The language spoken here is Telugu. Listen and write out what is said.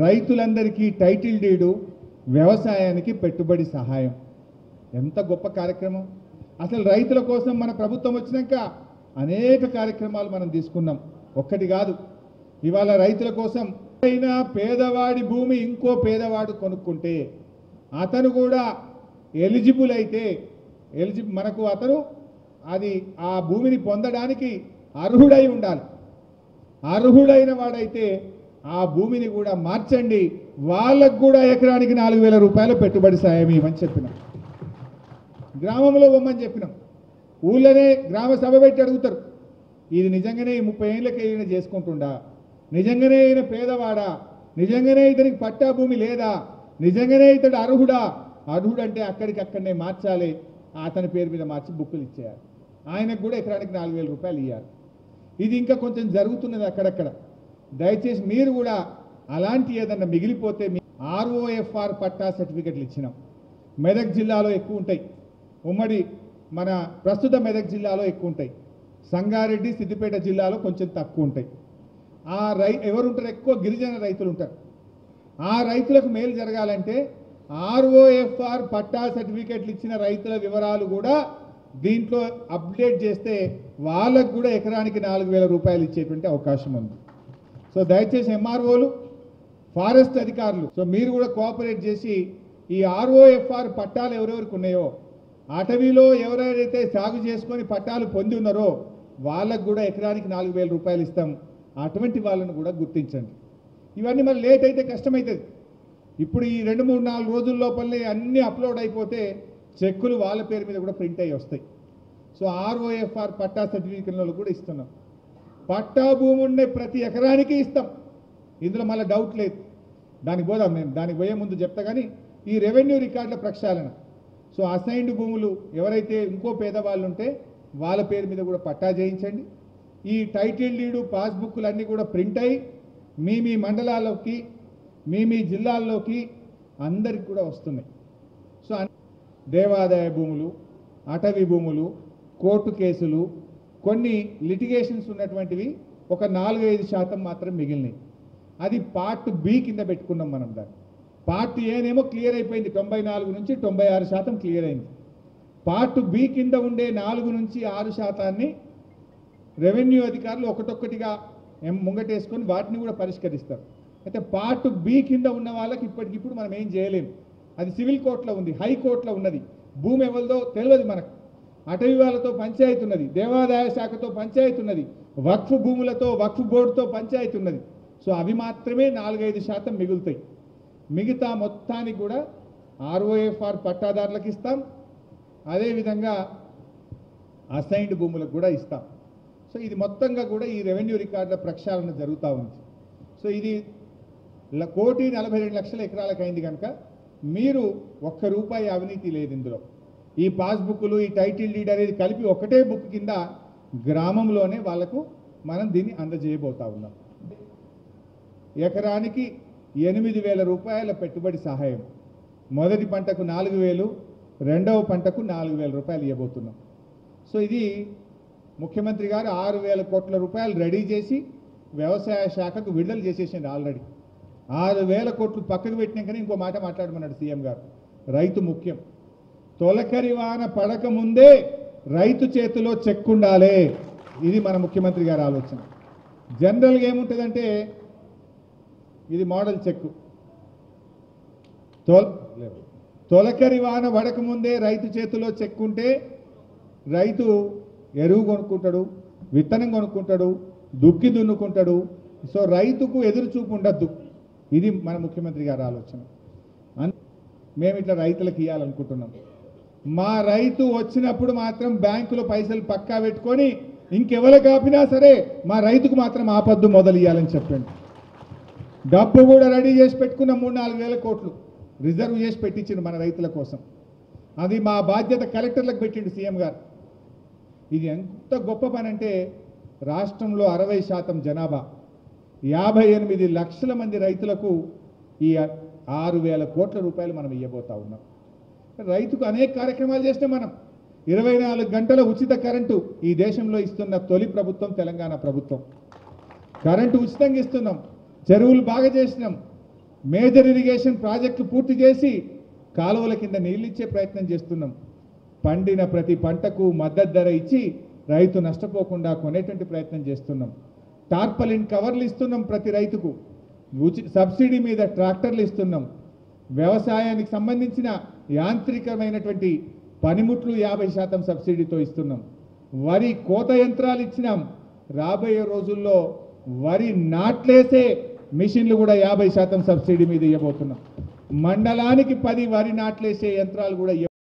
రైతులందరికీ టైటిల్ డీడు వ్యవసాయానికి పెట్టుబడి సహాయం ఎంత గొప్ప కార్యక్రమం అసలు రైతుల కోసం మన ప్రభుత్వం వచ్చినాక అనేక కార్యక్రమాలు మనం తీసుకున్నాం ఒక్కటి కాదు ఇవాళ రైతుల కోసం అయినా పేదవాడి భూమి ఇంకో పేదవాడు కొనుక్కుంటే అతను కూడా ఎలిజిబుల్ అయితే ఎలిజి మనకు అతను అది ఆ భూమిని పొందడానికి అర్హుడై ఉండాలి అర్హుడైన వాడైతే ఆ భూమిని కూడా మార్చండి వాళ్ళకు కూడా ఎకరానికి నాలుగు వేల రూపాయలు పెట్టుబడి సాయం ఇవ్వమని చెప్పినాం గ్రామంలో ఇవ్వమని చెప్పినాం ఊళ్ళోనే గ్రామ సభ పెట్టి అడుగుతారు ఇది నిజంగానే ఈ ముప్పై ఏళ్ళకి ఈయన చేసుకుంటుండా నిజంగానే ఈయన పేదవాడా నిజంగానే ఇతనికి పట్టా భూమి లేదా నిజంగానే ఇతడు అర్హుడా అర్హుడు అంటే అక్కడికి అక్కడనే మార్చాలి అతని పేరు మీద మార్చి బుక్కులు ఇచ్చేయాలి ఆయనకు కూడా ఎకరానికి నాలుగు వేల రూపాయలు ఇవ్వాలి ఇది ఇంకా కొంచెం జరుగుతున్నది అక్కడక్కడ దయచేసి మీరు కూడా అలాంటి ఏదన్నా మిగిలిపోతే మీ ఆర్ఓఎఫ్ఆర్ పట్టా సర్టిఫికెట్లు ఇచ్చినాం మెదక్ జిల్లాలో ఎక్కువ ఉంటాయి ఉమ్మడి మన ప్రస్తుత మెదక్ జిల్లాలో ఎక్కువ ఉంటాయి సంగారెడ్డి సిద్దిపేట జిల్లాలో కొంచెం తక్కువ ఉంటాయి ఆ రై ఎవరు ఉంటారు ఎక్కువ గిరిజన రైతులు ఉంటారు ఆ రైతులకు మేలు జరగాలంటే ఆర్ఓఎఫ్ఆర్ పట్టా సర్టిఫికెట్లు ఇచ్చిన రైతుల వివరాలు కూడా దీంట్లో అప్డేట్ చేస్తే వాళ్ళకు కూడా ఎకరానికి నాలుగు వేల రూపాయలు ఇచ్చేటువంటి అవకాశం ఉంది సో దయచేసి ఎంఆర్ఓలు ఫారెస్ట్ అధికారులు సో మీరు కూడా కోఆపరేట్ చేసి ఈ ఆర్ఓఎఫ్ఆర్ పట్టాలు ఎవరెవరికి ఉన్నాయో అటవీలో ఎవరెవరైతే సాగు చేసుకొని పట్టాలు పొంది ఉన్నారో వాళ్ళకు కూడా ఎకరానికి నాలుగు వేల రూపాయలు ఇస్తాం అటువంటి వాళ్ళను కూడా గుర్తించండి ఇవన్నీ మరి లేట్ అయితే కష్టమవుతుంది ఇప్పుడు ఈ రెండు మూడు నాలుగు రోజుల లోపలనే అన్నీ అప్లోడ్ అయిపోతే చెక్కులు వాళ్ళ పేరు మీద కూడా ప్రింట్ అయ్యి వస్తాయి సో ఆర్ఓఎఫ్ఆర్ పట్టా సర్టిఫికెట్లలో కూడా ఇస్తున్నాం పట్టా భూమి ఉండే ప్రతి ఎకరానికి ఇస్తాం ఇందులో మళ్ళీ డౌట్ లేదు దానికి పోదాం నేను దానికి పోయే ముందు చెప్తా కానీ ఈ రెవెన్యూ రికార్డుల ప్రక్షాళన సో అసైన్డ్ భూములు ఎవరైతే ఇంకో పేదవాళ్ళు ఉంటే వాళ్ళ పేరు మీద కూడా పట్టా చేయించండి ఈ టైటిల్ డీడు పాస్బుక్లు అన్నీ కూడా ప్రింట్ అయ్యి మీ మీ మండలాల్లోకి మీ మీ జిల్లాల్లోకి అందరికి కూడా వస్తున్నాయి సో అన్- దేవాదాయ భూములు అటవీ భూములు కోర్టు కేసులు కొన్ని లిటిగేషన్స్ ఉన్నటువంటివి ఒక నాలుగు ఐదు శాతం మాత్రం మిగిలినాయి అది పార్ట్ బి కింద పెట్టుకున్నాం మనం దాన్ని పార్ట్ ఏనేమో క్లియర్ అయిపోయింది తొంభై నాలుగు నుంచి తొంభై ఆరు శాతం క్లియర్ అయింది పార్ట్ బి కింద ఉండే నాలుగు నుంచి ఆరు శాతాన్ని రెవెన్యూ అధికారులు ఒకటొక్కటిగా ఎం- ముంగటేసుకొని వాటిని కూడా పరిష్కరిస్తారు అయితే పార్ట్ బి కింద ఉన్న వాళ్ళకి ఇప్పటికిప్పుడు మనం ఏం చేయలేం అది సివిల్ కోర్టులో ఉంది హైకోర్టులో ఉన్నది భూమి ఎవరిదో తెలియదు మనకు అటవీ వాళ్ళతో పంచాయతీ ఉన్నది దేవాదాయ శాఖతో పంచాయతీ ఉన్నది వక్ఫ్ భూములతో వక్ఫ్ బోర్డుతో పంచాయతీ ఉన్నది సో అవి మాత్రమే నాలుగైదు శాతం మిగులుతాయి మిగతా మొత్తానికి కూడా ఆర్ఓఎఫ్ఆర్ పట్టాదారులకు ఇస్తాం అదేవిధంగా అసైన్డ్ భూములకు కూడా ఇస్తాం సో ఇది మొత్తంగా కూడా ఈ రెవెన్యూ రికార్డుల ప్రక్షాళన జరుగుతూ ఉంది సో ఇది ల- కోటి నలభై రెండు లక్షల ఎకరాలకు అయింది కనుక మీరు ఒక్క రూపాయి అవినీతి లేదు ఇందులో ఈ పాస్బుక్లు ఈ టైటిల్ డీడ్ అనేది కలిపి ఒకటే బుక్ కింద గ్రామంలోనే వాళ్ళకు మనం దీన్ని అందజేయబోతా ఉన్నాం ఎకరానికి ఎనిమిది వేల రూపాయల పెట్టుబడి సహాయం మొదటి పంటకు నాలుగు వేలు రెండవ పంటకు నాలుగు వేల రూపాయలు ఇవ్వబోతున్నాం సో ఇది ముఖ్యమంత్రి గారు ఆరు వేల కోట్ల రూపాయలు రెడీ చేసి వ్యవసాయ శాఖకు విడుదల చేసేసింది ఆల్రెడీ ఆరు వేల కోట్లు పక్కకు పెట్టినాకనే ఇంకో మాట మాట్లాడమన్నాడు సీఎం గారు రైతు ముఖ్యం తొలకరి వాన పడక ముందే రైతు చేతిలో చెక్ ఉండాలి ఇది మన ముఖ్యమంత్రి గారి ఆలోచన జనరల్గా ఏముంటుందంటే ఇది మోడల్ చెక్ తొల తొలకరి వాన పడక ముందే రైతు చేతిలో చెక్ ఉంటే రైతు ఎరువు కొనుక్కుంటాడు విత్తనం కొనుక్కుంటాడు దుక్కి దున్నుకుంటాడు సో రైతుకు ఎదురు చూపు ఉండద్దు ఇది మన ముఖ్యమంత్రి గారి ఆలోచన అన్- మేము ఇట్లా రైతులకు ఇవ్వాలనుకుంటున్నాం మా రైతు వచ్చినప్పుడు మాత్రం బ్యాంకులో పైసలు పక్కా పెట్టుకొని ఇంకెవరు కాపినా సరే మా రైతుకు మాత్రం ఆపద్దు మొదలు ఇవ్వాలని చెప్పండి డబ్బు కూడా రెడీ చేసి పెట్టుకున్న మూడు నాలుగు వేల కోట్లు రిజర్వ్ చేసి పెట్టించిండు మన రైతుల కోసం అది మా బాధ్యత కలెక్టర్లకు పెట్టిండు సీఎం గారు ఇది ఎంత గొప్ప పని అంటే రాష్ట్రంలో అరవై శాతం జనాభా యాభై ఎనిమిది లక్షల మంది రైతులకు ఈ ఆరు వేల కోట్ల రూపాయలు మనం ఇవ్వబోతా ఉన్నాం రైతుకు అనేక కార్యక్రమాలు చేసినాం మనం ఇరవై నాలుగు గంటల ఉచిత కరెంటు ఈ దేశంలో ఇస్తున్న తొలి ప్రభుత్వం తెలంగాణ ప్రభుత్వం కరెంటు ఉచితంగా ఇస్తున్నాం చెరువులు బాగా చేసినాం మేజర్ ఇరిగేషన్ ప్రాజెక్టులు పూర్తి చేసి కాలువల కింద నీళ్ళు ఇచ్చే ప్రయత్నం చేస్తున్నాం పండిన ప్రతి పంటకు మద్దతు ధర ఇచ్చి రైతు నష్టపోకుండా కొనేటువంటి ప్రయత్నం చేస్తున్నాం టార్పలిన్ కవర్లు ఇస్తున్నాం ప్రతి రైతుకు ఉచి సబ్సిడీ మీద ట్రాక్టర్లు ఇస్తున్నాం వ్యవసాయానికి సంబంధించిన యాంత్రికమైనటువంటి పనిముట్లు యాభై శాతం సబ్సిడీతో ఇస్తున్నాం వరి కోత యంత్రాలు ఇచ్చినాం రాబోయే రోజుల్లో వరి నాట్లేసే మిషన్లు కూడా యాభై శాతం సబ్సిడీ మీద ఇవ్వబోతున్నాం మండలానికి పది వరి నాట్లేసే యంత్రాలు కూడా ఇవ్వ-